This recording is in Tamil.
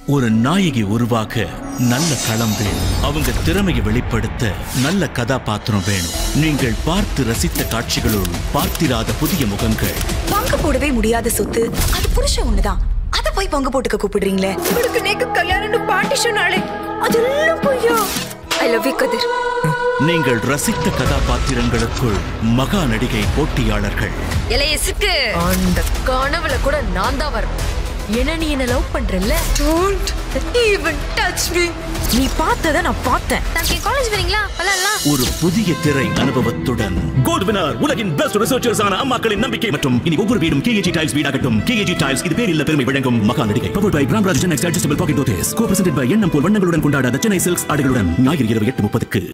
ஒரு நாயகி உருவாக நல்ல களம் வேணும் அவங்க திறமையை வெளிப்படுத்த நல்ல கதாபாத்திரம் வேணும் நீங்கள் பார்த்து ரசித்த காட்சிகளுள் பார்த்திராத புதிய முகங்கள் பங்கு போடவே முடியாத சொத்து அது புருஷன் ஒண்ணுதான் அத போய் பங்கு போட்டுக்க கூப்பிடுறீங்களே இவளுக்கு நேக்கு கல்யாணம்னு பாட்டி சொன்னாலே அதெல்லாம் பொய்யா ஐ லவ் யூ கதிர் நீங்கள் ரசித்த கதாபாத்திரங்களுக்குள் மகா நடிகை போட்டியாளர்கள் இலைய சிக்கு அந்த கனவுல கூட நான் தான் வரணும் ஏன்னா நீ என்ன லவ் பண்றல்ல டோன்ட் ஈவன் டச் மீ நீ பார்த்தத நான் பார்த்தேன் நாளைக்கு காலேஜ் வரீங்களா விளையாடலாம் ஒரு புதிய திரை அனுபவத்துடன் கோல்ட் வினர் உலகின் பெஸ்ட் ரிசர்ச்சர்ஸ் ஆன அம்மாக்களின் நம்பிக்கை மற்றும் இனி ஒவ்வொரு வீடும் கேஏஜி டைல்ஸ் வீடாகட்டும் கேஏஜி டைல்ஸ் இது பேரில் பெருமை வழங்கும் மகா நடிகை பவர் பை கிராம் Raj Chennai adjustable pocket notice co presented by எண்ணம் போல் வண்ணங்களுடன் கொண்டாடாத சென்னை சில்க்ஸ் ஆடைகளுடன் ஞாயிறு இரவு எட்டு முப்பதுக்கு